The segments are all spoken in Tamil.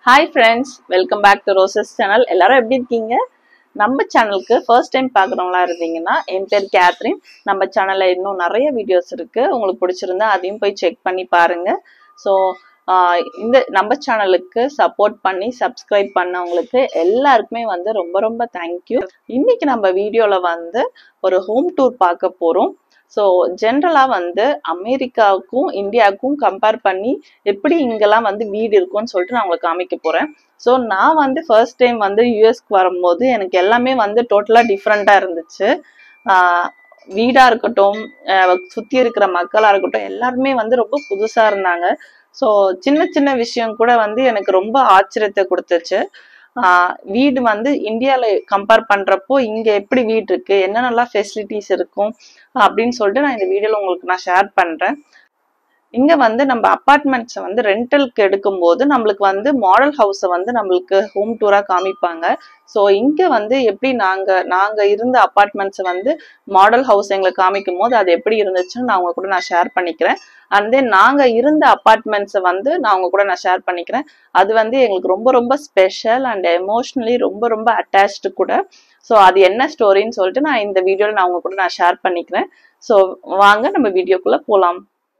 Hi friends welcome back to roses channel எல்லாரும் எப்படி இருக்கீங்க நம்ம சேனலுக்கு ஃபர்ஸ்ட் டைம் பார்க்குறவங்களா இருந்தீங்கன்னா என் பேர் கேத்ரின் நம்ம சேனலில் இன்னும் நிறைய வீடியோஸ் இருக்கு உங்களுக்கு பிடிச்சிருந்தா அதையும் போய் செக் பண்ணி பாருங்க ஸோ இந்த நம்ம சேனலுக்கு சப்போர்ட் பண்ணி சப்ஸ்கிரைப் பண்ணவங்களுக்கு எல்லாருக்குமே வந்து ரொம்ப ரொம்ப தேங்க்யூ இன்னைக்கு நம்ம வீடியோவில் வந்து ஒரு ஹோம் டூர் பார்க்க போகிறோம் ஸோ ஜென்ரலாக வந்து அமெரிக்காவுக்கும் இந்தியாவுக்கும் கம்பேர் பண்ணி எப்படி இங்கெல்லாம் வந்து வீடு இருக்கும்னு சொல்லிட்டு நான் உங்களுக்கு காமிக்க போகிறேன் ஸோ நான் வந்து ஃபர்ஸ்ட் டைம் வந்து யூஎஸ்க்கு வரும்போது எனக்கு எல்லாமே வந்து டோட்டலாக டிஃப்ரெண்ட்டாக இருந்துச்சு ஆஹ் வீடாக இருக்கட்டும் சுற்றி இருக்கிற மக்களாக இருக்கட்டும் எல்லாருமே வந்து ரொம்ப புதுசாக இருந்தாங்க ஸோ சின்ன சின்ன விஷயம் கூட வந்து எனக்கு ரொம்ப ஆச்சரியத்தை கொடுத்துச்சு ஆஹ் வீடு வந்து இந்தியாவில் கம்பேர் பண்ணுறப்போ இங்கே எப்படி வீடு இருக்கு என்னென்னலாம் ஃபெசிலிட்டிஸ் இருக்கும் அப்படின்னு சொல்லிட்டு நான் இந்த வீடியோவில் உங்களுக்கு நான் ஷேர் பண்ணுறேன் இங்க வந்து நம்ம அப்பார்ட்மெண்ட்ஸை வந்து ரெண்டலுக்கு எடுக்கும்போது நம்மளுக்கு வந்து மாடல் ஹவுஸை வந்து நம்மளுக்கு ஹோம் டூரா காமிப்பாங்க ஸோ இங்க வந்து எப்படி நாங்க நாங்க இருந்த அப்பார்ட்மெண்ட்ஸை வந்து மாடல் ஹவுஸ் எங்களுக்கு காமிக்கும் போது அது எப்படி இருந்துச்சுன்னு நான் உங்க கூட நான் ஷேர் பண்ணிக்கிறேன் அண்ட் தென் நாங்க இருந்த அப்பார்ட்மெண்ட்ஸை வந்து நான் உங்க கூட நான் ஷேர் பண்ணிக்கிறேன் அது வந்து எங்களுக்கு ரொம்ப ரொம்ப ஸ்பெஷல் அண்ட் எமோஷ்னலி ரொம்ப ரொம்ப அட்டாச்டு கூட ஸோ அது என்ன ஸ்டோரின்னு சொல்லிட்டு நான் இந்த வீடியோவில் நான் உங்க கூட நான் ஷேர் பண்ணிக்கிறேன் ஸோ வாங்க நம்ம வீடியோக்குள்ள போகலாம்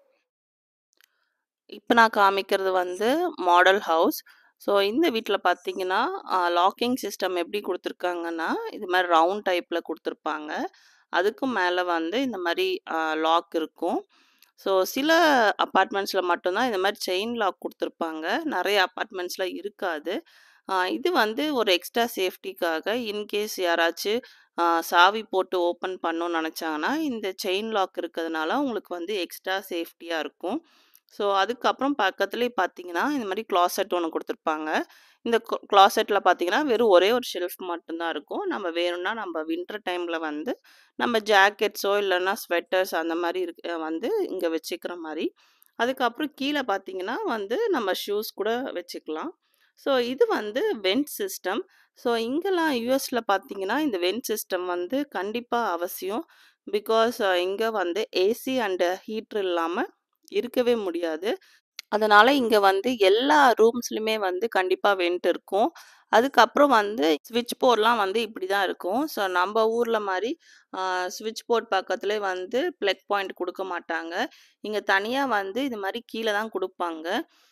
இப்போ நான் காமிக்கிறது வந்து மாடல் ஹவுஸ் ஸோ இந்த வீட்டில் பார்த்தீங்கன்னா லாக்கிங் சிஸ்டம் எப்படி கொடுத்துருக்காங்கன்னா இது மாதிரி ரவுண்ட் டைப்பில் கொடுத்துருப்பாங்க அதுக்கும் மேலே வந்து இந்த மாதிரி லாக் இருக்கும் ஸோ சில அப்பார்ட்மெண்ட்ஸில் மட்டும்தான் இந்த மாதிரி செயின் லாக் கொடுத்துருப்பாங்க நிறைய அப்பார்ட்மெண்ட்ஸில் இருக்காது இது வந்து ஒரு எக்ஸ்ட்ரா சேஃப்டிக்காக இன்கேஸ் யாராச்சும் சாவி போட்டு ஓப்பன் பண்ணணும்னு நினச்சாங்கன்னா இந்த செயின் லாக் இருக்கிறதுனால உங்களுக்கு வந்து எக்ஸ்ட்ரா சேஃப்டியாக இருக்கும் ஸோ அதுக்கப்புறம் பக்கத்துலேயே பார்த்தீங்கன்னா இந்த மாதிரி கிளாசெட் ஒன்று கொடுத்துருப்பாங்க இந்த கிளாசெட்டில் பார்த்தீங்கன்னா வெறும் ஒரே ஒரு ஷெல்ஃப் மட்டும்தான் இருக்கும் நம்ம வேணும்னா நம்ம வின்டர் டைமில் வந்து நம்ம ஜாக்கெட்ஸோ இல்லைன்னா ஸ்வெட்டர்ஸ் அந்த மாதிரி இருக்கு வந்து இங்கே வச்சுக்கிற மாதிரி அதுக்கப்புறம் கீழே பார்த்தீங்கன்னா வந்து நம்ம ஷூஸ் கூட வச்சுக்கலாம் ஸோ இது வந்து வெண்ட் சிஸ்டம் ஸோ இங்கெல்லாம் யூஎஸில் பார்த்தீங்கன்னா இந்த வெண்ட் சிஸ்டம் வந்து கண்டிப்பாக அவசியம் பிகாஸ் இங்கே வந்து ஏசி அண்டு ஹீட்ரு இல்லாமல் இருக்கவே முடியாது அதனால இங்கே வந்து எல்லா ரூம்ஸ்லையுமே வந்து கண்டிப்பாக வெண்ட் இருக்கும் அதுக்கப்புறம் வந்து ஸ்விட்ச் போர்ட்லாம் வந்து இப்படி தான் இருக்கும் ஸோ நம்ம ஊரில் மாதிரி ஸ்விட்ச் போர்ட் பக்கத்துலேயே வந்து ப்ளக் பாயிண்ட் கொடுக்க மாட்டாங்க இங்கே தனியாக வந்து இது மாதிரி கீழே தான் கொடுப்பாங்க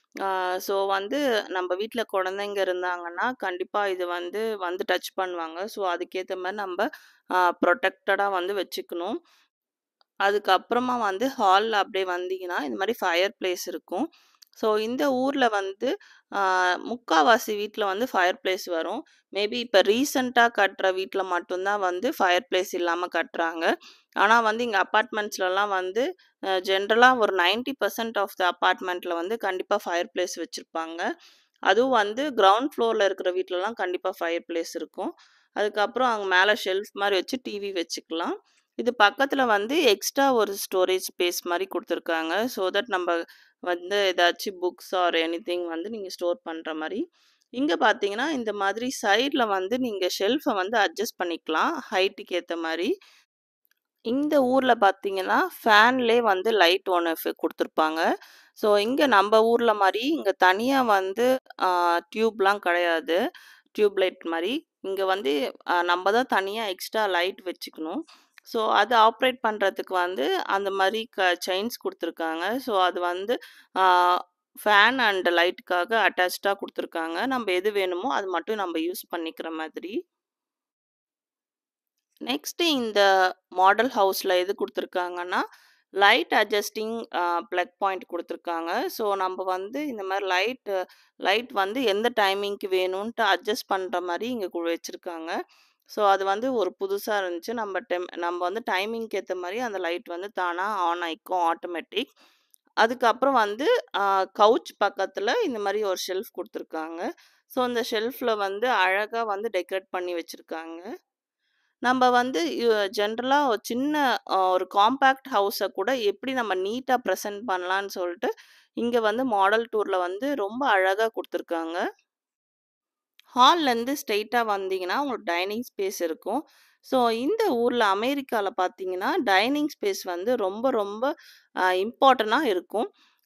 ஸோ வந்து நம்ம வீட்டில் குழந்தைங்க இருந்தாங்கன்னா கண்டிப்பாக இது வந்து வந்து டச் பண்ணுவாங்க ஸோ அதுக்கேற்ற மாதிரி நம்ம ப்ரொடெக்டடாக வந்து வச்சுக்கணும் அதுக்கப்புறமா வந்து ஹாலில் அப்படியே வந்தீங்கன்னா இந்த மாதிரி ஃபயர் பிளேஸ் இருக்கும் ஸோ இந்த ஊரில் வந்து முக்கால்வாசி வீட்டில் வந்து ஃபயர் பிளேஸ் வரும் மேபி இப்போ ரீசண்டாக கட்டுற வீட்டில் மட்டும்தான் வந்து ஃபயர் பிளேஸ் இல்லாமல் கட்டுறாங்க ஆனால் வந்து இங்கே அப்பார்ட்மெண்ட்ஸ்லலாம் வந்து ஜென்ரலாக ஒரு நைன்டி பர்சன்ட் ஆஃப் த அப்பார்ட்மெண்ட்டில் வந்து கண்டிப்பாக ஃபயர் பிளேஸ் வச்சுருப்பாங்க அதுவும் வந்து கிரவுண்ட் ஃப்ளோரில் இருக்கிற வீட்டிலலாம் கண்டிப்பாக ஃபயர் பிளேஸ் இருக்கும் அதுக்கப்புறம் அங்கே மேலே ஷெல்ஃப் மாதிரி வச்சு டிவி வச்சுக்கலாம் இது பக்கத்தில் வந்து எக்ஸ்ட்ரா ஒரு ஸ்டோரேஜ் ஸ்பேஸ் மாதிரி கொடுத்துருக்காங்க ஸோ தட் நம்ம வந்து ஏதாச்சும் புக்ஸ் ஆர் எனி திங் வந்து நீங்கள் ஸ்டோர் பண்ணுற மாதிரி இங்கே பார்த்தீங்கன்னா இந்த மாதிரி சைடில் வந்து நீங்கள் ஷெல்ஃபை வந்து அட்ஜஸ்ட் பண்ணிக்கலாம் ஹைட்டுக்கு ஏற்ற மாதிரி இந்த ஊரில் பார்த்தீங்கன்னா ஃபேன்லே வந்து லைட் ஒன்று கொடுத்துருப்பாங்க ஸோ இங்கே நம்ம ஊரில் மாதிரி இங்கே தனியாக வந்து டியூப்லாம் கிடையாது டியூப் லைட் மாதிரி இங்கே வந்து நம்ம தான் தனியாக எக்ஸ்ட்ரா லைட் வச்சுக்கணும் ஸோ அது ஆப்ரேட் பண்ணுறதுக்கு வந்து அந்த மாதிரி க செயின்ஸ் கொடுத்துருக்காங்க ஸோ அது வந்து ஃபேன் அண்ட் லைட்டுக்காக அட்டாச்சாக கொடுத்துருக்காங்க நம்ம எது வேணுமோ அது மட்டும் நம்ம யூஸ் பண்ணிக்கிற மாதிரி நெக்ஸ்ட்டு இந்த மாடல் ஹவுஸில் எது கொடுத்துருக்காங்கன்னா லைட் அட்ஜஸ்டிங் ப்ளக் பாயிண்ட் கொடுத்துருக்காங்க ஸோ நம்ம வந்து இந்த மாதிரி லைட் லைட் வந்து எந்த டைமிங்க்கு வேணும்ன்ட்டு அட்ஜஸ்ட் பண்ணுற மாதிரி இங்கே வச்சுருக்காங்க ஸோ அது வந்து ஒரு புதுசாக இருந்துச்சு நம்ம டெம் நம்ம வந்து டைமிங்க்கு ஏற்ற மாதிரி அந்த லைட் வந்து தானாக ஆன் ஆகிக்கும் ஆட்டோமேட்டிக் அதுக்கப்புறம் வந்து கவுச் பக்கத்தில் இந்த மாதிரி ஒரு ஷெல்ஃப் கொடுத்துருக்காங்க ஸோ அந்த ஷெல்ஃபில் வந்து அழகாக வந்து டெக்கரேட் பண்ணி வச்சுருக்காங்க நம்ம வந்து ஜென்ரலாக ஒரு சின்ன ஒரு காம்பேக்ட் ஹவுஸை கூட எப்படி நம்ம நீட்டாக ப்ரெசென்ட் பண்ணலான்னு சொல்லிட்டு இங்கே வந்து மாடல் டூரில் வந்து ரொம்ப அழகாக கொடுத்துருக்காங்க ஹால்லேருந்து ஸ்ட்ரெயிட்டாக வந்தீங்கன்னா உங்களுக்கு டைனிங் ஸ்பேஸ் இருக்கும் ஸோ இந்த ஊரில் அமெரிக்காவில் பார்த்தீங்கன்னா டைனிங் ஸ்பேஸ் வந்து ரொம்ப ரொம்ப இம்பார்ட்டண்ட்டாக இருக்கும்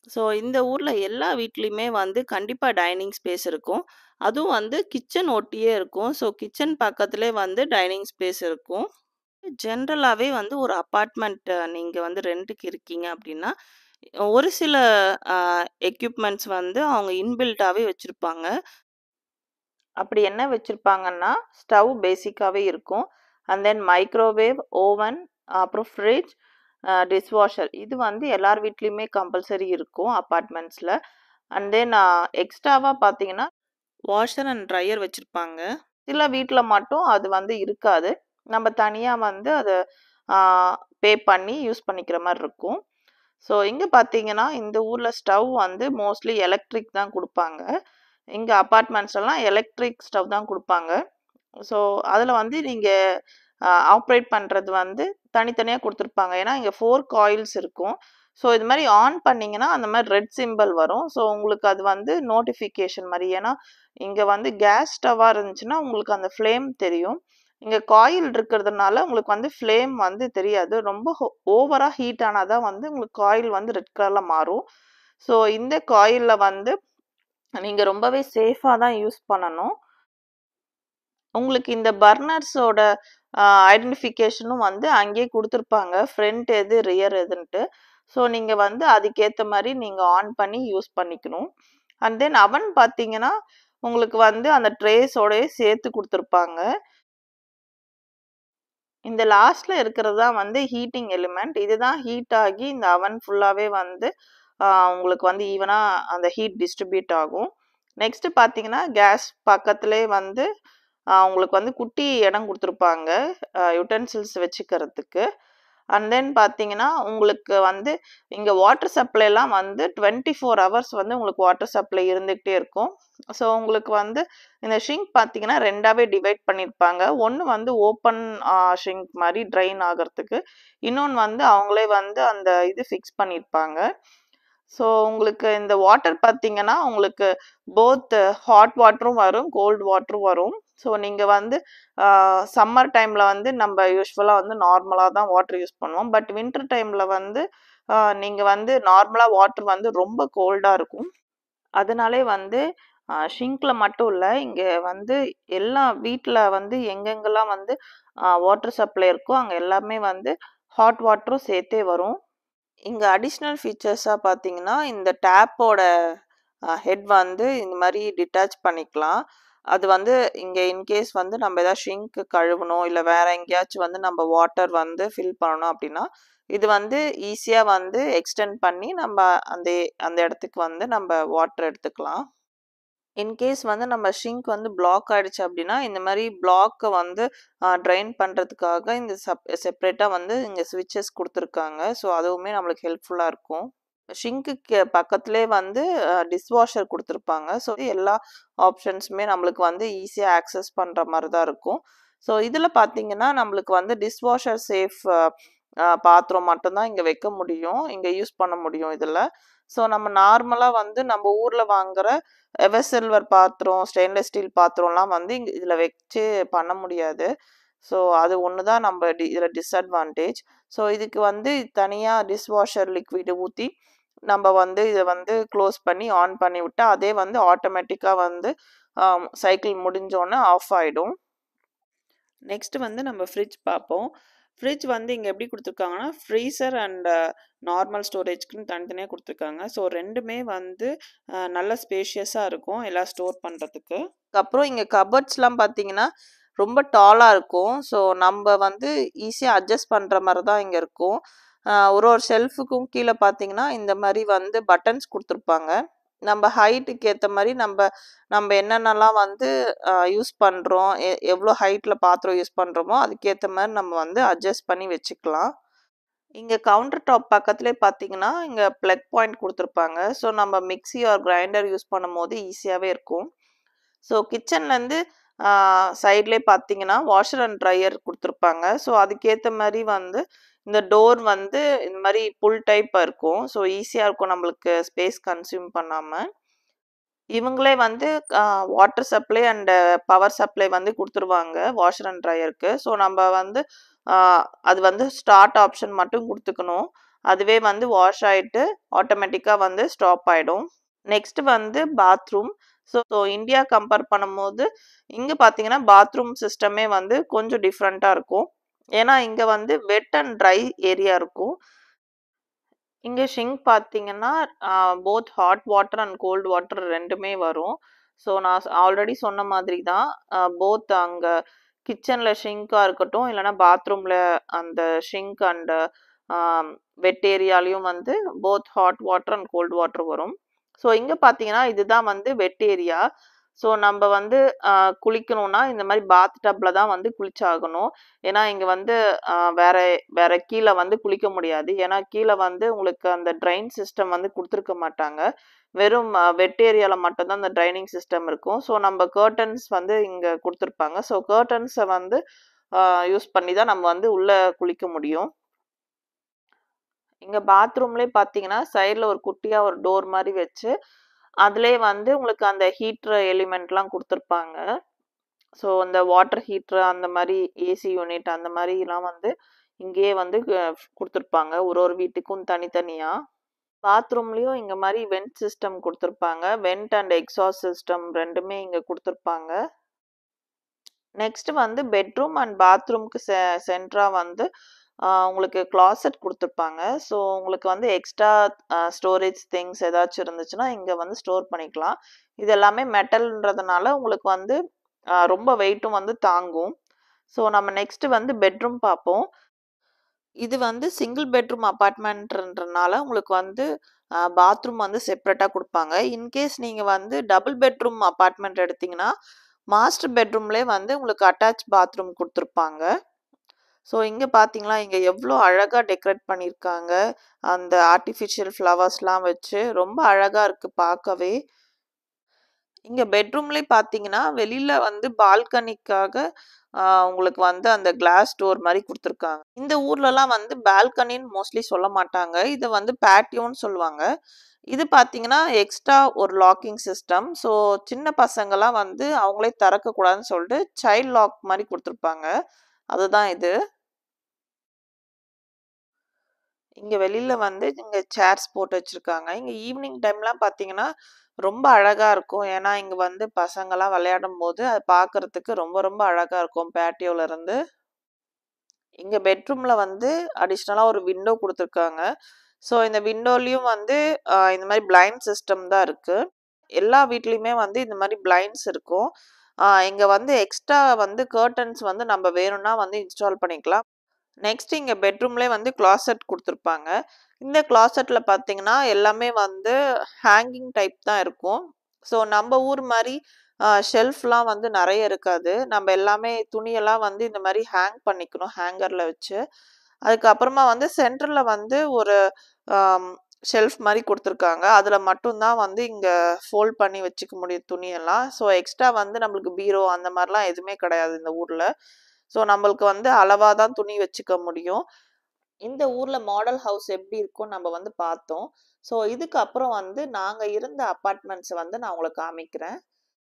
ஸோ இந்த ஊர்ல எல்லா வீட்லயுமே வந்து கண்டிப்பா டைனிங் ஸ்பேஸ் இருக்கும். அதுவும் வந்து கிச்சன் ஒட்டியே இருக்கும். ஸோ கிச்சன் பக்கத்திலே வந்து டைனிங் ஸ்பேஸ் இருக்கும். ஜென்ரலாவே வந்து ஒரு அபார்ட்மெண்ட் நீங்க வந்து ரென்ட்‌க்கு இருக்கீங்க அப்படின்னா, ஒரு சில அ எக்யூப்மென்ட்ஸ் வந்து அவங்க இன்பில்ட்டாவே வச்சிருப்பாங்க. அப்படி என்ன வச்சிருப்பாங்கன்னா, ஸ்டவ் பேசிக்காவே இருக்கும். அண்ட் தென் மைக்ரோவேவ், ஓவன், அப்புறம் ஃப்ரிட்ஜ், அ டிஷ்வாஷர் இது வந்து எல்லார் வீட்லயுமே கம்பல்சரி இருக்கும் அபார்ட்மெண்ட்ஸ்ல. அண்ட் தென் அ எக்ஸ்ட்ராவா பார்த்தீங்கன்னா, வாஷர் அண்ட் ட்ரையர் வச்சிருப்பாங்க. சில வீட்ல மட்டும் அது வந்து இருக்காது. நம்ம தனியா வந்து அத ஆ பே பண்ணி யூஸ் பண்ணிக்கிற மாரி இருக்கும். ஸோ இங்க பார்த்தீங்கன்னா, இந்த ஊர்ல ஸ்டவ் வந்து மோஸ்ட்லி எலக்ட்ரிக் தான் குடுப்பாங்க. இங்க அபார்ட்மெண்ட்ஸ்லலாம் எலக்ட்ரிக் ஸ்டவ் தான் குடுப்பாங்க. ஸோ அதுல வந்து நீங்க அ ஆப்ரேட் பண்றது வந்து தனித்தனியா குடுத்துருப்பாங்க. ஏன்னா, இங்க 4 காயில்ஸ் இருக்கும். ஸோ இது மாரி ஆன் பண்ணீங்கன்னா, அந்த மாரி ரெட் சிம்பல் வரும். ஸோ உங்களுக்கு அது வந்து நோட்டிஃபிகேஷன் மாரி. ஏன்னா, இங்க வந்து கேஸ் ஸ்டவ்வா இருந்துச்சுன்னா, உங்களுக்கு அந்த ஃப்ளேம் தெரியும். இங்க காயில் இருக்கிறதுனால உங்களுக்கு வந்து ஃப்ளேம் வந்து தெரியாது. ரொம்ப ஹோ ஓவரா ஹீட் ஆனா தான் வந்து உங்களுக்கு காயில் வந்து ரெட் கலர்ல மாறும். ஸோ இந்த காயில்ல வந்து நீங்க ரொம்பவே சேஃபா தான் யூஸ் பண்ணணும். உங்களுக்கு இந்த பர்னர்ஸோட அ ஐடென்டிஃபிகேஷனும் வந்து அங்கேயே குடுத்துருப்பாங்க. ஃப்ரண்ட் எது, ரியர் எதுன்ட்டு. ஸோ நீங்க வந்து அதுக்கேத்த மாரி நீங்க ஆன் பண்ணி யூஸ் பண்ணிக்கணும். அண்ட் தென் அவன் பார்த்தீங்கன்னா, உங்களுக்கு வந்து அந்த ட்ரேஸோடயே சேர்த்து குடுத்துருப்பாங்க. இந்த லாஸ்ட்ல இருக்கிறது தான் வந்து ஹீட்டிங் எலிமெண்ட். இதுதான் ஹீட் ஆகி இந்த அவன் ஃபுல்லாவே வந்து அ உங்களுக்கு வந்து ஈவனா அந்த ஹீட் டிஸ்ட்ரிபியூட் ஆகும். நெக்ஸ்ட் பார்த்தீங்கன்னா, கேஸ் பக்கத்திலேயே வந்து அ உங்களுக்கு வந்து குட்டி இடம் குடுத்துருப்பாங்க. அ யுட்டென்சில்ஸ் வச்சுக்கிறதுக்கு. அண்ட் தென் பார்த்தீங்கன்னா, உங்களுக்கு வந்து இங்க வாட்டர் சப்ளைலாம் வந்து 24 ஹவர்ஸ் வந்து உங்களுக்கு வாட்டர் சப்ளை இருந்துகிட்டே இருக்கும். ஸோ உங்களுக்கு வந்து இந்த ஷிங்க் பார்த்தீங்கன்னா, 2ஆவே டிவைட் பண்ணியிருப்பாங்க. ஒண்ணு வந்து ஓப்பன் அ ஷிங்க் மாரி ட்ரெயின் ஆகறதுக்கு. இன்னொன்னு வந்து அவங்களே வந்து அந்த இது ஃபிக்ஸ் பண்ணியிருப்பாங்க. ஸோ உங்களுக்கு இந்த வாட்டர் பார்த்தீங்கன்னா, உங்களுக்கு போத் ஹாட் வாட்டரும் வரும், கோல்ட் வாட்டரும் வரும். ஸோ நீங்க வந்து அ சம்மர் டைம்ல வந்து நம்ப யூசுவலா வந்து நார்மலா தான் வாட்டர் யூஸ் பண்ணுவோம். பட் வின்டர் டைம்ல வந்து அ நீங்க வந்து நார்மலா வாட்டர் வந்து ரொம்ப கோல்டா இருக்கும். அதனாலே வந்து அ ஷிங்க்ல மட்டும் இல்ல, இங்க வந்து எல்லா வீட்ல வந்து எங்கெங்கலாம் வந்து அ வாட்டர் சப்ளை இருக்கோ, அங்க எல்லாமே வந்து ஹாட் வாட்டரும் சேர்த்தே வரும். இங்க அடிஷனல் ஃபீச்சர்ஸா பார்த்தீங்கன்னா, இந்த டேப்போட அ ஹெட் வந்து இந்த மாரி டிட்டாச் பண்ணிக்கலாம். அது வந்து இங்க இன்கேஸ் வந்து நம்ம ஏதாவது ஷிங்க் கழுவணும், இல்ல வேற எங்கேயாச்சும் வந்து நம்ம வாட்டர் வந்து ஃபில் பண்ணணும் அப்படின்னா, இது வந்து ஈஸியா வந்து எக்ஸ்டெண்ட் பண்ணி நம்ப அந்த அந்த இடத்துக்கு வந்து நம்ப வாட்டர் எடுத்துக்கலாம். இன்கேஸ் வந்து நம்ம ஷிங்க் வந்து பிளாக் ஆயிடுச்சு அப்படின்னா, இந்த மாரி பிளாக்க வந்து அ ட்ரெயின் பண்றதுக்காக இந்த சப் செப்பரேட்டா வந்து இங்க ஸ்விட்சஸ் குடுத்துருக்காங்க. ஸோ அதுவுமே நம்மளுக்கு ஹெல்ப்ஃபுல்லா இருக்கும். ஷிங்க்குக்கு பக்கத்திலேயே வந்து அ டிஷ்வாஷர் குடுத்துருப்பாங்க. ஸோ எல்லா ஆப்ஷன்ஸுமே நம்மளுக்கு வந்து ஈஸியா ஆக்சஸ் பண்ற மாரி தான் இருக்கும். ஸோ இதுல பார்த்தீங்கன்னா, நம்மளுக்கு வந்து டிஷ்வாஷர் சேஃப் அ பாத்திரம் மட்டும் தான் இங்க வைக்க முடியும். இங்க யூஸ் பண்ண முடியும் இதுல. ஸோ நம்ம நார்மலா வந்து நம்ம ஊர்ல வாங்குற எவர் சில்வர் பாத்திரம், ஸ்டெயின்லெஸ் ஸ்டீல் பாத்திரம்லாம் வந்து இங்க இதுல வச்சு பண்ண முடியாது. ஸோ அது ஒண்ணு தான் நம்ப டி இதுல டிஸ்அட்வான்டேஜ். ஸோ இதுக்கு வந்து தனியா டிஷ்வாஷர் லிக்விட் ஊத்தி, நம்ப வந்து இத வந்து குளோஸ் பண்ணி ஆன் பண்ணி விட்டா, அதே வந்து ஆட்டோமேட்டிக்கா வந்து அ சைக்கிள் முடிஞ்சோனே ஆஃப் ஆயிடும். நெக்ஸ்ட் வந்து நம்ம ஃப்ரிட்ஜ் பார்ப்போம். ஃப்ரிட்ஜ் வந்து இங்க எப்படி குடுத்துருக்காங்கன்னா, ஃப்ரீசர் அண்ட் நார்மல் ஸ்டோரேஜ்க்குன்னு தனித்தனியா குடுத்துருக்காங்க. ஸோ 2மே வந்து அ நல்ல ஸ்பேஷியஸா இருக்கும், எல்லாம் ஸ்டோர் பண்றதுக்கு. அப்புறம் இங்க கப்போர்ட்ஸ்லாம் பார்த்தீங்கன்னா, ரொம்ப டாலா இருக்கும். ஸோ நம்ப வந்து ஈஸியா அட்ஜஸ்ட் பண்ற மாரி தான் இங்க இருக்கும். அ ஒரு ஒரு ஷெல்ஃப்‌க்கும் கீழ பார்த்தீங்கன்னா, இந்த மாரி வந்து பட்டன்ஸ் குடுத்துருப்பாங்க. நம்ப ஹைட்டுக்கு ஏத்த மாரி நம்ப நம்ப என்னென்னலாம் வந்து அ யூஸ் பண்றோம், எ எவ்வளோ ஹைட்ல பாத்திரம் யூஸ் பண்றோமோ, அதுக்கேத்த மாரி நம்ம வந்து அட்ஜஸ்ட் பண்ணி வச்சுக்கலாம். இங்க கவுண்டர் டாப் பக்கத்திலேயே பார்த்தீங்கன்னா, இங்க பிளக் பாயிண்ட் குடுத்துருப்பாங்க. ஸோ நம்ம மிக்ஸி ஆர் கிரைண்டர் யூஸ் பண்ணும்போது ஈஸியாவே இருக்கும். ஸோ கிச்சன்லேருந்து அ சைட்லயே பார்த்தீங்கன்னா, வாஷர் அண்ட் ட்ரையர் குடுத்துருப்பாங்க. ஸோ அதுக்கேத்த மாரி வந்து இந்த டோர் வந்து இந்த மாரி புல் டைப்பா இருக்கும். ஸோ ஈஸியா இருக்கும் நம்மளுக்கு ஸ்பேஸ் கன்சியூம் பண்ணாம. இவங்களே வந்து uh water supply and power supply வந்து குடுத்துருவாங்க, வாஷர் அண்ட் ட்ரையருக்கு. ஸோ நம்ப வந்து அ அது வந்து ஸ்டார்ட் ஆப்ஷன் மட்டும் குடுத்துக்கணும். அதுவே வந்து வாஷ் ஆயிட்டு ஆட்டோமேட்டிக்கா வந்து ஸ்டாப் ஆயிடும். நெக்ஸ்ட் வந்து bathroom. So so India compare பண்ணும்போது, இங்க பார்த்தீங்கன்னா பாத்ரூம் சிஸ்டமே வந்து கொஞ்சம் டிஃபரெண்ட்டா இருக்கும். ஏன்னா இங்க வந்து வெட் அண்ட் ட்ரை ஏரியா இருக்கும். இங்க ஷிங்க் பார்த்தீங்கன்னா, uh both hot water and cold water 2மே வரும். ஸோ நான் ஸ் ஆல்ரெடி சொன்ன மாதிரி தான். அ போத் அங்க கிச்சன்ல ஷிங்க்கா இருக்கட்டும், இல்லன்னா பாத்ரூம்ல அந்த ஷிங்க் அண்ட் அ வெட் ஏரியாலயும் வந்து both hot water and cold water வரும். ஸோ இங்க பார்த்தீங்கன்னா, இதுதான் வந்து வெட் ஏரியா. ஸோ நம்ப வந்து அ குளிக்கணும்னா, இந்த மாரி பாத் டப்ல தான் வந்து குளிச்சாகணும். ஏன்னா இங்க வந்து அ வேற வேற கீழ வந்து குளிக்க முடியாது. ஏன்னா கீழ வந்து உங்களுக்கு அந்த ட்ரெயின் சிஸ்டம் வந்து குடுத்துருக்க மாட்டாங்க. வெறும் அ வெட் ஏரியால மட்டும் தான் அந்த ட்ரைனிங் சிஸ்டம் இருக்கும். ஸோ நம்ப கர்டன்ஸ் வந்து இங்க குடுத்துருப்பாங்க. ஸோ கர்டன்ஸ வந்து அ யூஸ் பண்ணி தான் நம்ம வந்து உள்ள குளிக்க முடியும். இங்க பாத்ரூம்லயே பார்த்தீங்கன்னா, சைடுல ஒரு குட்டியா ஒரு டோர் மாரி வச்சு, அதிலயே வந்து உங்களுக்கு அந்த ஹீட்டர் எலிமெண்ட்லாம் குடுத்துருப்பாங்க. ஸோ இந்த வாட்டர் ஹீட்டர் அந்த மாரி ஏசி யூனிட் அந்த மாரிலாம் வந்து இங்கேயே வந்து அ குடுத்துருப்பாங்க. ஒரு ஒரு வீட்டுக்கும் தனித்தனியா. பாத்ரூம்லயும் இங்க மாரி வென்ட் சிஸ்டம் குடுத்துருப்பாங்க. வென்ட் அண்ட் எக்ஸாஸ்ட் சிஸ்டம் 2மே இங்க குடுத்துருப்பாங்க. நெக்ஸ்ட் வந்து பெட்ரூம் அண்ட் பாத்ரூம்க்கு செ சென்ட்ரா வந்து அ உங்களுக்கு க்ளாசெட் குடுத்துருப்பாங்க. ஸோ உங்களுக்கு வந்து எக்ஸ்ட்ரா அ ஸ்டோரேஜ் திங்ஸ் ஏதாச்சும் இருந்துச்சுன்னா, இங்க வந்து ஸ்டோர் பண்ணிக்கலாம். இது எல்லாமே மெட்டல்ன்றதுனால உங்களுக்கு வந்து அ ரொம்ப வெயிட்டும் வந்து தாங்கும். ஸோ நம்ம நெக்ஸ்ட் வந்து பெட்ரூம் பார்ப்போம். இது வந்து சிங்கிள் பெட்ரூம் அபார்ட்மெண்ட்ன்றனால உங்களுக்கு வந்து அ பாத்ரூம் வந்து செப்பரேட்டா குடுப்பாங்க. இன்கேஸ் நீங்க வந்து டபுள் பெட்ரூம் அபார்ட்மெண்ட் எடுத்தீங்கன்னா, மாஸ்டர் பெட்ரூம்லயே வந்து உங்களுக்கு அட்டாச் பாத்ரூம் குடுத்துருப்பாங்க. ஸோ இங்க பார்த்தீங்களா, இங்க எவ்ளோ அழகா டெக்கரேட் பண்ணியிருக்காங்க. அந்த ஆர்டிஃபிஷியல் ஃப்ளவர்ஸ்லாம் வச்சு ரொம்ப அழகா இருக்கு பார்க்கவே. இங்க பெட்ரூம்லயே பார்த்தீங்கன்னா, வெளில வந்து பால்கனிக்காக அ உங்களுக்கு வந்து அந்த கிளாஸ் டோர் மாரி குடுத்துருக்காங்க. இந்த ஊர்லலாம் வந்து பால்கனின்னு மோஸ்ட்லி சொல்ல மாட்டாங்க. இத வந்து பேட்டியோன்னு சொல்லுவாங்க. இது பார்த்தீங்கன்னா, எக்ஸ்ட்ரா ஒரு லாக்கிங் சிஸ்டம். ஸோ சின்ன பசங்கலாம் வந்து அவங்களே திறக்கக்கூடாதுன்னு சொல்ட்டு சைல்ட் லாக் மாரி குடுத்துருப்பாங்க. அதுதான் இது. இங்க வெளில வந்து இங்க சேர்ஸ் போட்டு வச்சிருக்காங்க. இங்க ஈவினிங் டைம்லாம் பார்த்தீங்கன்னா, ரொம்ப அழகா இருக்கும். ஏன்னா இங்க வந்து பசங்கலாம் விளையாடும்போது, அது பார்க்கறதுக்கு ரொம்ப ரொம்ப அழகா இருக்கும் பேட்டியோல இருந்து. இங்க பெட்ரூம்ல வந்து அடிஷனலா ஒரு விண்டோ குடுத்துருக்காங்க. ஸோ இந்த விண்டோலயும் வந்து அ இந்த மாரி பிளைண்ட் சிஸ்டம் தான் இருக்கு. எல்லா வீட்லயுமே வந்து இந்த மாரி பிளைண்ட்ஸ் இருக்கும். அ இங்க வந்து எக்ஸ்ட்ரா வந்து கர்டன்ஸ் வந்து நம்ப வேணும்னா வந்து இன்ஸ்டால் பண்ணிக்கலாம். நெக்ஸ்ட் இங்க பெட்ரூம்லயே வந்து க்ளாசெட் குடுத்துருப்பாங்க. இந்த க்ளாசெட்ல பார்த்தீங்கன்னா, எல்லாமே வந்து ஹேங்கிங் டைப் தான் இருக்கும். ஸோ நம்ப ஊர் மாரி அ ஷெல்ஃப்லாம் வந்து நெறைய இருக்காது. நம்ப எல்லாமே துணியெல்லாம் வந்து இந்த மாரி ஹேங் பண்ணிக்கணும் ஹேங்கர்ல வச்சு. அதுக்கப்புறமா வந்து சென்டர்ல வந்து ஒரு அம் ஷெல்ஃப் மாரி குடுத்துருக்காங்க. அதுல மட்டும் தான் வந்து இங்க ஃபோல்ட் பண்ணி வச்சுக்க முடியும் துணியெல்லாம். ஸோ எக்ஸ்ட்ரா வந்து நம்மளுக்கு பீரோ அந்த மாரிலாம் எதுவுமே கிடையாது இந்த ஊர்ல. ஸோ நம்மளுக்கு வந்து அளவா தான் துணி வச்சுக்க முடியும். இந்த ஊர்ல மாடல் ஹவுஸ் எப்படி இருக்கும்னு நம்ம வந்து பார்த்தோம். ஸோ இதுக்கு அப்புறம் வந்து நாங்க இருந்த அபார்ட்மெண்ட்ஸ வந்து நான் உங்களுக்கு காமிக்கிறேன்.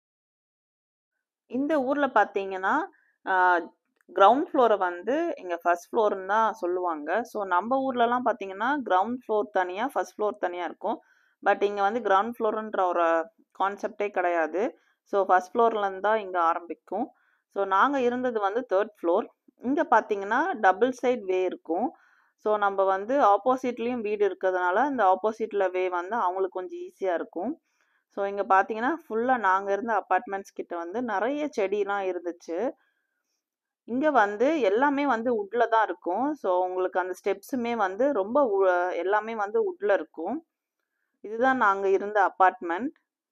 இந்த ஊர்ல பார்த்தீங்கன்னா, அ கிரவுண்ட் ஃப்ளோர வந்து இங்க ஃபர்ஸ்ட் ஃப்ளோர்ன்னு தான் சொல்லுவாங்க. ஸோ நம்ப ஊர்லலாம் பார்த்தீங்கன்னா, கிரவுண்ட் ஃப்ளோர் தனியா, ஃபர்ஸ்ட் ஃப்ளோர் தனியா இருக்கும். பட் இங்க வந்து கிரவுண்ட் ஃப்ளோர்ன்ற ஒரு கான்செப்ட்டே கிடையாது. ஸோ ஃபர்ஸ்ட் ஃப்ளோர்லருந்து தான் இங்க ஆரம்பிக்கும். ஸோ நாங்க இருந்தது வந்து 3 ஃப்ளோர். இங்க பார்த்தீங்கன்னா, டபுள் சைட் வே இருக்கும். ஸோ நம்ப வந்து ஆப்போசிட்லயும் வீடு இருக்கிறதுனால, இந்த ஆப்போசிட்ல வே வந்து அவங்களுக்கு கொஞ்சம் ஈஸியா இருக்கும். ஸோ இங்க பார்த்தீங்கன்னா, ஃபுல்லா நாங்க இருந்த அபார்ட்மெண்ட்ஸ் கிட்ட வந்து நெறைய செடிலாம் இருந்துச்சு. இங்க வந்து எல்லாமே வந்து வுட்ல தான் இருக்கும். ஸோ உங்களுக்கு அந்த ஸ்டெப்ஸுமே வந்து ரொம்ப உ எல்லாமே வந்து வுட்ல இருக்கும். இதுதான் நாங்க இருந்த அபார்ட்மெண்ட்.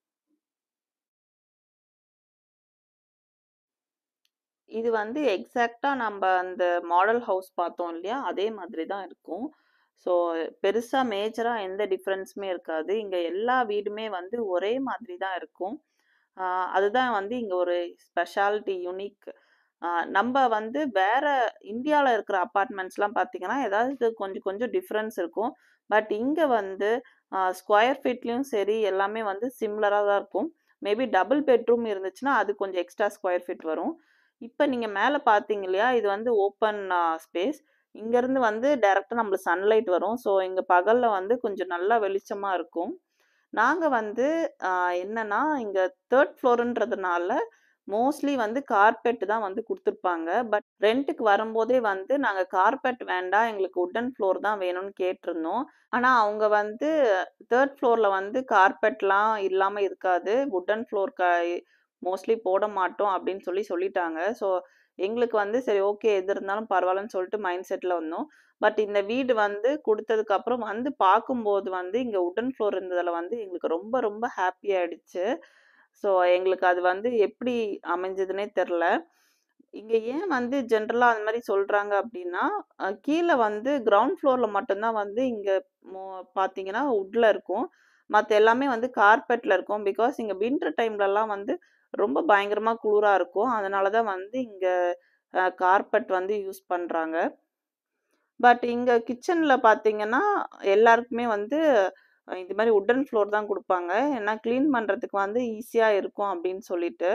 இது வந்து எக்ஸாக்ட்டா நம்ப அந்த மாடல் ஹவுஸ் பார்த்தோம் இல்லையா? அதே மாதிரி தான் இருக்கும். ஸோ பெருசா மேஜரா எந்த டிஃபரன்ஸுமே இருக்காது. இங்க எல்லா வீடுமே வந்து ஒரே மாதிரி தான் இருக்கும். அ அதுதான் வந்து இங்க ஒரு ஸ்பெஷாலிட்டி யூனிக். அ நம்ப வந்து வேற இந்தியால இருக்கிற அபார்ட்மெண்ட்ஸ்லாம் பார்த்தீங்கன்னா, ஏதாவது கொஞ்சம் கொஞ்சம் டிஃபரன்ஸ் இருக்கும். பட் இங்க வந்து அ ஸ்கொயர் ஃபீட்லயும் சரி, எல்லாமே வந்து சிமிலரா தான் இருக்கும். மேபி டபுள் பெட்ரூம் இருந்துச்சுன்னா, அது கொஞ்சம் எக்ஸ்ட்ரா ஸ்கொயர் ஃபீட் வரும். இப்ப நீங்க மேல பார்த்தீங்க இல்லையா? இது வந்து ஓப்பன் அ ஸ்பேஸ். இங்கேருந்து வந்து டைரெக்டாக நம்மளுக்கு சன்லைட் வரும் ஸோ இங்கே பகலில் வந்து கொஞ்சம் நல்லா வெளிச்சமாக இருக்கும் நாங்கள் வந்து ஆஹ், என்னன்னா இங்கே தேர்ட் ஃப்ளோருன்றதுனால மோஸ்ட்லி வந்து கார்பெட் தான் வந்து கொடுத்துருப்பாங்க பட் ரெண்ட்டுக்கு வரும்போதே வந்து நாங்கள் கார்பெட் வேண்டாம் எங்களுக்கு உட்டன் ஃப்ளோர் தான் வேணும்னு கேட்டிருந்தோம் ஆனால் அவங்க வந்து தேர்ட் ஃப்ளோரில் வந்து கார்பெட்லாம் இல்லாமல் இருக்காது உட்டன் ஃப்ளோர் க மோஸ்ட்லி போட மாட்டோம் அப்படின்னு சொல்லி சொல்லிட்டாங்க ஸோ எங்களுக்கு வந்து சரி ஓகே எது இருந்தாலும் பரவாயில்லன்னு சொல்லிட்டு மைண்ட் செட்டில் வந்தோம் பட் இந்த வீடு வந்து கொடுத்ததுக்கு அப்புறம் வந்து பார்க்கும்போது வந்து இங்கே உட்டன் ஃப்ளோர் இருந்ததில் வந்து எங்களுக்கு ரொம்ப ரொம்ப ஹாப்பி ஆயிடுச்சு ஸோ எங்களுக்கு அது வந்து எப்படி அமைஞ்சதுன்னே தெரில இங்கே ஏன் வந்து ஜென்ரலாக அந்த மாதிரி சொல்கிறாங்க அப்படின்னா அஹ் கீழே வந்து கிரவுண்ட் ஃப்ளோரில் மட்டும்தான் வந்து இங்கே மோ பார்த்தீங்கன்னா உட்டில் இருக்கும் மற்ற எல்லாமே வந்து கார்பெட்டில் இருக்கும் பிகாஸ் இங்கே வின்டர் டைம்லலாம் வந்து ரொம்ப பயங்கரமாக குளிராக இருக்கும் அதனால தான் வந்து இங்கே கார்பெட் வந்து யூஸ் பண்ணுறாங்க பட் இங்கே கிச்சனில் பார்த்தீங்கன்னா எல்லாருக்குமே வந்து அஹ் இது மாதிரி உட்டன் ஃப்ளோர் தான் கொடுப்பாங்க ஏன்னா க்ளீன் பண்ணுறதுக்கு வந்து ஈஸியாக இருக்கும் அப்படின்னு சொல்லிட்டு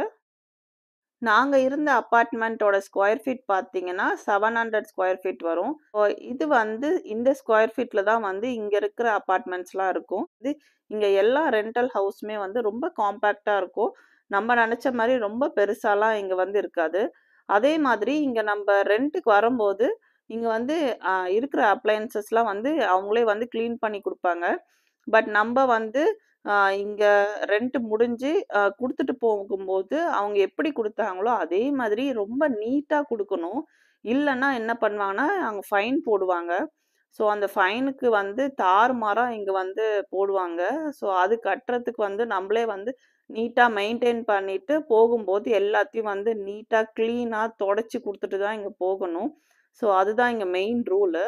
நாங்கள் இருந்த அப்பார்ட்மெண்ட்டோட ஸ்கொயர் ஃபீட் பார்த்தீங்கன்னா செவன் ஹண்ட்ரட் ஸ்கொயர் ஃபீட் வரும் So, இது வந்து இந்த ஸ்கொயர் ஃபீட்டில் தான் வந்து இங்கே இருக்கிற அப்பார்ட்மெண்ட்ஸ்லாம் இருக்கும் இது இங்கே எல்லா ரெண்டல் ஹவுஸுமே வந்து ரொம்ப காம்பேக்டாக இருக்கும் நம்ம நினச்ச மாதிரி ரொம்ப பெருசாலாம் இங்கே வந்து இருக்காது அதே மாதிரி இங்கே நம்ம ரெண்ட்டுக்கு வரும்போது இங்கே வந்து ஆஹ், இருக்கிற அப்ளையன்சஸ்லாம் வந்து அவங்களே வந்து க்ளீன் பண்ணி கொடுப்பாங்க பட் நம்ம வந்து ஆஹ், இங்க ரெண்ட் முடிஞ்சு ஆஹ், கொடுத்துட்டு போகும்போது அவங்க எப்படி கொடுத்தாங்களோ அதே மாதிரி ரொம்ப நீட்டா கொடுக்கணும் இல்லைன்னா என்ன பண்ணுவாங்கன்னா அவங்க ஃபைன் போடுவாங்க ஸோ அந்த ஃபைனுக்கு வந்து தாறுமாறா இங்க வந்து போடுவாங்க ஸோ அது கட்டுறதுக்கு வந்து நம்மளே வந்து நீட்டா மெயின்டைன் பண்ணிட்டு போகும்போது எல்லாத்தையும் வந்து நீட்டா க்ளீனா தொடச்சி கொடுத்துட்டு தான் இங்க போகணும் ஸோ அதுதான் இங்க மெயின் ரூலு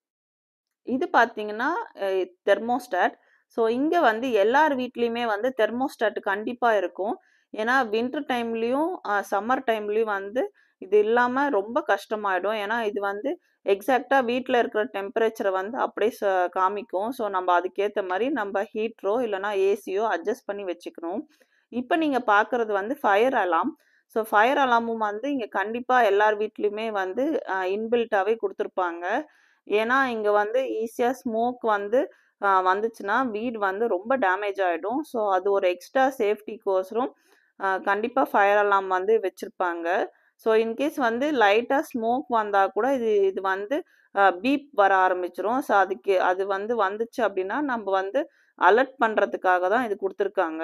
இது பார்த்தீங்கன்னா தெர்மோஸ்டாட் ஸோ இங்கே வந்து எல்லார் வீட்லேயுமே வந்து தெர்மோஸ்டாட் கண்டிப்பாக இருக்கும் ஏன்னா வின்டர் டைம்லேயும் சம்மர் டைம்லேயும் வந்து இது இல்லாமல் ரொம்ப கஷ்டமாயிடும் ஏன்னா இது வந்து எக்ஸாக்டாக வீட்டில் இருக்கிற டெம்பரேச்சரை வந்து அப்படியே ச- காமிக்கும் ஸோ நம்ம அதுக்கேற்ற மாதிரி நம்ம ஹீட்ரோ இல்லைனா ஏசியோ அட்ஜஸ்ட் பண்ணி வச்சுக்கணும் இப்போ நீங்கள் பார்க்குறது வந்து ஃபயர் அலாம் ஸோ ஃபயர் அலாமும் வந்து இங்கே கண்டிப்பாக எல்லார் வீட்லேயுமே வந்து இன்பில்ட்டாகவே கொடுத்துருப்பாங்க ஏன்னா இங்கே வந்து ஈஸியாக ஸ்மோக் வந்து ஆஹ் வந்துச்சுன்னா வீடு வந்து ரொம்ப டேமேஜ் ஆகிடும் ஸோ அது ஒரு எக்ஸ்ட்ரா சேஃப்டிக்கோசரம் கண்டிப்பாக ஃபயர் அலாம் வந்து வச்சுருப்பாங்க ஸோ இன்கேஸ் வந்து லைட்டாக ஸ்மோக் வந்தால் கூட இது இது வந்து பீப் வர ஆரம்பிச்சிரும் ஸோ அதுக்கு அது வந்து வந்துச்சு அப்படின்னா நம்ம வந்து அலர்ட் பண்ணுறதுக்காக தான் இது கொடுத்துருக்காங்க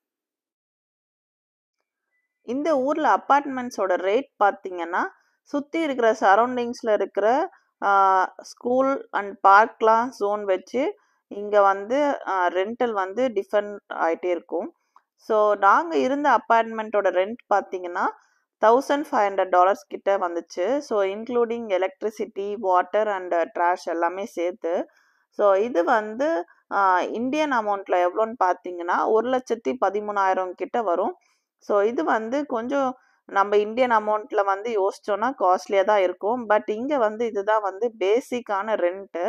இந்த ஊரில் அப்பார்ட்மெண்ட்ஸோட ரேட் பார்த்தீங்கன்னா சுற்றி இருக்கிற சரௌண்டிங்ஸில் இருக்கிற ஸ்கூல் அண்ட் பார்க்லாம் ஜோன் வச்சு இங்கே வந்து ரெண்டல் வந்து டிஃபரெண்ட் ஆகிட்டே இருக்கும் ஸோ நாங்கள் இருந்த அப்பார்ட்மெண்ட்டோட ரெண்ட் பார்த்தீங்கன்னா தௌசண்ட் ஃபைவ் ஹண்ட்ரட் டாலர்ஸ் கிட்ட வந்துச்சு so including electricity water and trash எல்லாமே சேர்த்து ஸோ இது வந்து இந்தியன் அமௌண்ட்டில் எவ்வளோன்னு பார்த்தீங்கன்னா ஒரு லட்சத்தி பதிமூணாயிரம் கிட்ட வரும் ஸோ இது வந்து கொஞ்சம் நம்ம இந்தியன் அமௌண்ட்டில் வந்து யோசிச்சோன்னா காஸ்ட்லியாக தான் இருக்கும் பட் இங்கே வந்து இதுதான் வந்து பேசிக்கான ரெண்ட்டு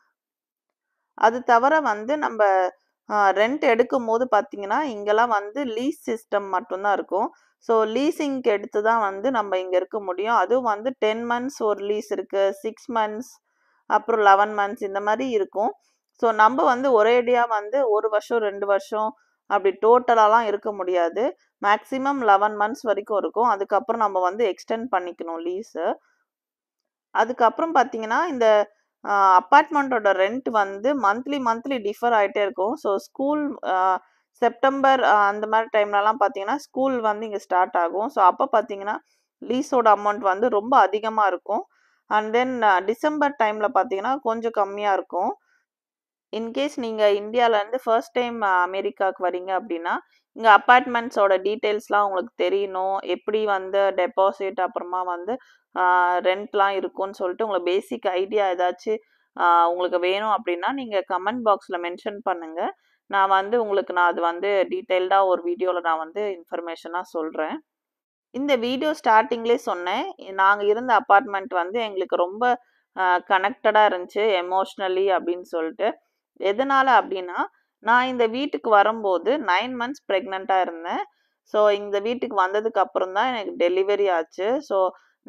அது தவிர வந்து நம்ம ரெண்ட் எடுக்கும் போது பார்த்தீங்கன்னா இங்கெல்லாம் வந்து லீஸ் சிஸ்டம் மட்டும்தான் இருக்கும் ஸோ லீஸிங்க்கு எடுத்து தான் வந்து நம்ம இங்கே இருக்க முடியும் அதுவும் வந்து டென் மந்த்ஸ் ஒரு லீஸ் இருக்குது சிக்ஸ் மந்த்ஸ் அப்புறம் லெவன் மந்த்ஸ் இந்த மாதிரி இருக்கும் ஸோ நம்ம வந்து ஒரேடியாக வந்து ஒரு வருஷம் ரெண்டு வருஷம் அப்படி டோட்டலாலாம் இருக்க முடியாது மேக்ஸிமம் லெவன் மந்த்ஸ் வரைக்கும் இருக்கும் அதுக்கப்புறம் நம்ம வந்து எக்ஸ்டெண்ட் பண்ணிக்கணும் லீஸு அதுக்கப்புறம் பார்த்தீங்கன்னா இந்த அப்பார்ட்மெண்ட்டோட ரெண்ட் வந்து மந்த்லி மந்த்லி டிஃபர் ஆகிட்டே இருக்கும் ஸோ ஸ்கூல் செப்டம்பர் அந்த மாதிரி டைம்லலாம் பார்த்தீங்கன்னா ஸ்கூல் வந்து இங்கே ஸ்டார்ட் ஆகும் ஸோ அப்போ பார்த்தீங்கன்னா லீஸோட அமௌண்ட் வந்து ரொம்ப அதிகமாக இருக்கும் அண்ட் தென் டிசம்பர் டைமில் பார்த்தீங்கன்னா கொஞ்சம் கம்மியாக இருக்கும் இன்கேஸ் நீங்கள் இந்தியாவிலேருந்து ஃபர்ஸ்ட் டைம் அமெரிக்காவுக்கு வரீங்க அப்படின்னா இங்கே அப்பார்ட்மெண்ட்ஸோட டீட்டெயில்ஸ்லாம் உங்களுக்கு தெரியணும் எப்படி வந்து டெபாசிட் அப்புறமா வந்து ரெண்ட்லாம் இருக்கும்னு சொல்லிட்டு உங்களுக்கு பேசிக் ஐடியா ஏதாச்சும் உங்களுக்கு வேணும் அப்படின்னா நீங்கள் கமெண்ட் பாக்ஸில் மென்ஷன் பண்ணுங்கள் நான் வந்து உங்களுக்கு நான் அது வந்து டீட்டெயில்டாக ஒரு வீடியோவில் நான் வந்து இன்ஃபர்மேஷனாக சொல்கிறேன் இந்த வீடியோ ஸ்டார்டிங்லேயே சொன்னேன் நாங்கள் இருந்த அப்பார்ட்மெண்ட் வந்து எங்களுக்கு ரொம்ப கனெக்டடாக இருந்துச்சு எமோஷ்னலி அப்படின்னு சொல்லிட்டு எதனால் அப்படின்னா நான் இந்த வீட்டுக்கு வரும்போது நைன் மந்த்ஸ் ப்ரெக்னெண்ட்டாக இருந்தேன் ஸோ இந்த வீட்டுக்கு வந்ததுக்கு அப்புறம் தான் எனக்கு டெலிவரி ஆச்சு ஸோ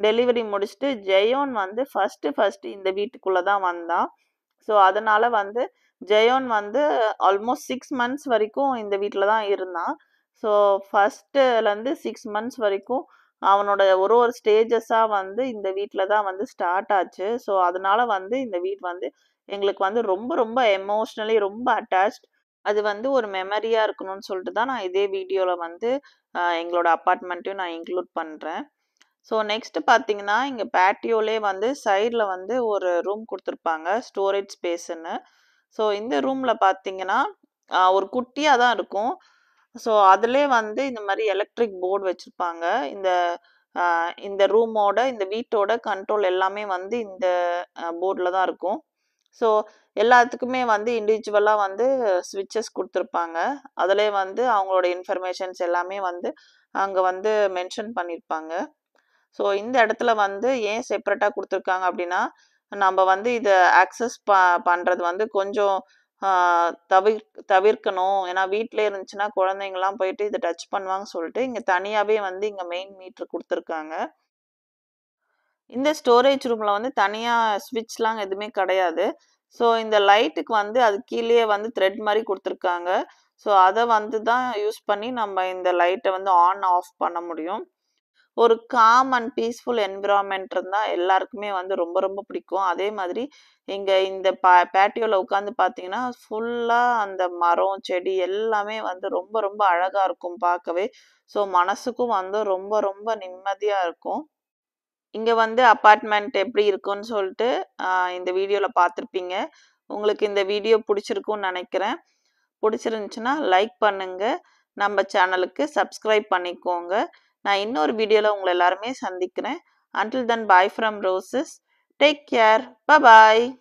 டெலிவரி முடிச்சுட்டு ஜெயோன் வந்து ஃபர்ஸ்ட்டு ஃபர்ஸ்ட்டு இந்த வீட்டுக்குள்ளே தான் வந்தான் ஸோ அதனால வந்து ஜெயோன் வந்து ஆல்மோஸ்ட் சிக்ஸ் மந்த்ஸ் வரைக்கும் இந்த வீட்டில் தான் இருந்தான் ஸோ ஃபஸ்ட்டுலேருந்து சிக்ஸ் மந்த்ஸ் வரைக்கும் அவனோட ஒரு ஒரு ஸ்டேஜஸாக வந்து இந்த வீட்டில் தான் வந்து ஸ்டார்ட் ஆச்சு ஸோ அதனால வந்து இந்த வீட் வந்து எங்களுக்கு வந்து ரொம்ப ரொம்ப எமோஷ்னலி ரொம்ப அட்டாச்ட் அது வந்து ஒரு மெமரியாக இருக்கணும்னு சொல்லிட்டு தான் நான் இதே வீடியோவில் வந்து ஆஹ் எங்களோட அப்பார்ட்மெண்ட்டையும் நான் இன்க்ளூட் பண்ணுறேன் ஸோ நெக்ஸ்ட் பார்த்தீங்கன்னா இங்கே பேட்டியோலே வந்து சைடில் வந்து ஒரு ரூம் கொடுத்துருப்பாங்க ஸ்டோரேஜ் ஸ்பேஸ்ன்னு ஸோ இந்த ரூமில் பார்த்தீங்கன்னா ஆஹ் ஒரு குட்டியாக தான் இருக்கும் ஸோ அதிலே வந்து இந்த மாதிரி எலக்ட்ரிக் போர்டு வச்சுருப்பாங்க இந்த ஆஹ் இந்த ரூமோட இந்த வீட்டோட கண்ட்ரோல் எல்லாமே வந்து இந்த போர்டில் தான் இருக்கும் ஸோ எல்லாத்துக்குமே வந்து இண்டிவிஜுவலாக வந்து ஸ்விட்சஸ் கொடுத்துருப்பாங்க அதிலே வந்து அவங்களோட இன்ஃபர்மேஷன்ஸ் எல்லாமே வந்து அங்கே வந்து மென்ஷன் பண்ணியிருப்பாங்க ஸோ இந்த இடத்துல வந்து ஏன் செப்பரேட்டாக கொடுத்துருக்காங்க அப்படின்னா நம்ம வந்து இதை ஆக்சஸ் ப பண்ணுறது வந்து கொஞ்சம் தவிர் தவிர்க்கணும் ஏன்னா வீட்டிலே இருந்துச்சுன்னா குழந்தைங்கலாம் போயிட்டு இதை டச் பண்ணுவாங்க சொல்லிட்டு இங்கே தனியாகவே வந்து இங்கே மெயின் மீட்ரு கொடுத்துருக்காங்க இந்த ஸ்டோரேஜ் ரூமில் வந்து தனியாக ஸ்விட்ச்லாம் எதுவுமே கிடையாது ஸோ இந்த லைட்டுக்கு வந்து அது கீழே வந்து த்ரெட் மாதிரி கொடுத்துருக்காங்க ஸோ அதை வந்து தான் யூஸ் பண்ணி நம்ம இந்த லைட்டை வந்து ஆன் ஆஃப் பண்ண முடியும் ஒரு காம் அண்ட் பீஸ்ஃபுல் என்விரான்மெண்ட் இருந்தால் எல்லாருக்குமே வந்து ரொம்ப ரொம்ப பிடிக்கும் அதே மாதிரி இங்கே இந்த பா பேட்டியோவில் உட்காந்து பார்த்தீங்கன்னா ஃபுல்லாக அந்த மரம் செடி எல்லாமே வந்து ரொம்ப ரொம்ப அழகாக இருக்கும் பார்க்கவே ஸோ மனசுக்கும் வந்து ரொம்ப ரொம்ப நிம்மதியாக இருக்கும் இங்கே வந்து அப்பார்ட்மெண்ட் எப்படி இருக்குன்னு சொல்லிட்டு ஆஹ் இந்த வீடியோவில் பார்த்துருப்பீங்க உங்களுக்கு இந்த வீடியோ பிடிச்சிருக்கும்னு நினைக்கிறேன் பிடிச்சிருந்துச்சுன்னா லைக் பண்ணுங்க நம்ம சேனலுக்கு சப்ஸ்கிரைப் பண்ணிக்கோங்க நான் இன்னொரு வீடியோவில் உங்களை எல்லாருமே சந்திக்கிறேன் until then bye from Roses take care bye